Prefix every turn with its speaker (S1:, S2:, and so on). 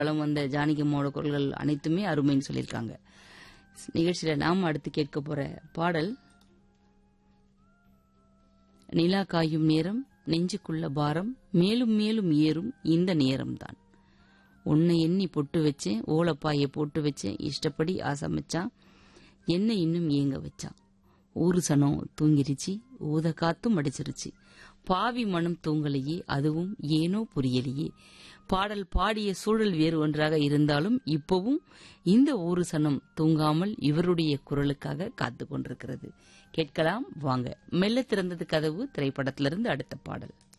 S1: வளம் வந்த ஜானகி அம்மாவோட குரல்கள் அனைத்துமே அருமைன்னு சொல்லியிருக்காங்க நிகழ்ச்சியில நாம் அடுத்து கேட்க போற பாடல் நிலா காயும் நேரம் நெஞ்சுக்குள்ள பாரம் மேலும் மேலும் ஏறும் இந்த நேரம்தான் உன்னை எண்ணி பொட்டு வச்சேன் ஓலப்பாயை போட்டு வச்சேன் இஷ்டப்படி ஆசமிச்சான் என்ன இன்னும் ஏங்க வச்சான் ஊரு சனம் தூங்கிருச்சு ஊத காத்தும் அடிச்சிருச்சு பாவி மனம் தூங்கலையே அதுவும் ஏனோ புரியலையே பாடல் பாடிய சூழல் வேறு ஒன்றாக இருந்தாலும் இப்பவும் இந்த ஊரு சனம் தூங்காமல் இவருடைய குரலுக்காக காத்து கொண்டிருக்கிறது கேட்கலாம் வாங்க மெல்ல திறந்தது கதவு திரைப்படத்திலிருந்து அடுத்த பாடல்